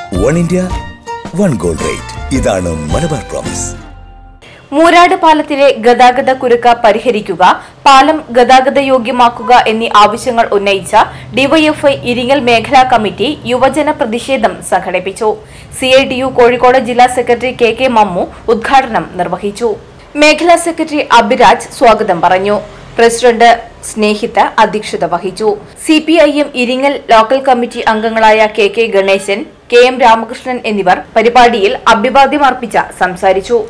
one India one gold rate ഇതാണ് Malabar promise Moorad പാലത്തിലെ ഗതാഗത കുരുക്ക് പരിഹരിക്കുക പാലം ഗതാഗത യോഗ്യമാക്കുക എന്നീ ആവശ്യങ്ങൾ ഉന്നയിച്ച ഡിവൈഎഫ്ഐ ഇരിങ്ങൽ മേഖലാ കമ്മിറ്റി യുവജന പ്രതിഷേധം സംഘടിപ്പിച്ചു സിഐടിയു കോഴിക്കോട് ജില്ലാ സെക്രട്ടറി കെ കെ മമ്മു ഉദ്ഘാടനം നിർവഹിച്ചു മേഖലാ സെക്രട്ടറി അഭിരാജ് സ്വാഗതം പറഞ്ഞു പ്രസിഡന്റ് സ്നേഹിത അധ്യക്ഷത വഹിച്ചു സിപിഐഎം ഇരിങ്ങൽ ലോക്കൽ കമ്മിറ്റി അംഗങ്ങളായ K K Ganeshan K M Ramakrishnan എന്നിവർ പരിപാടിയിൽ അഭിവാദ്യമർപ്പിച്ച സംസാരിച്ചു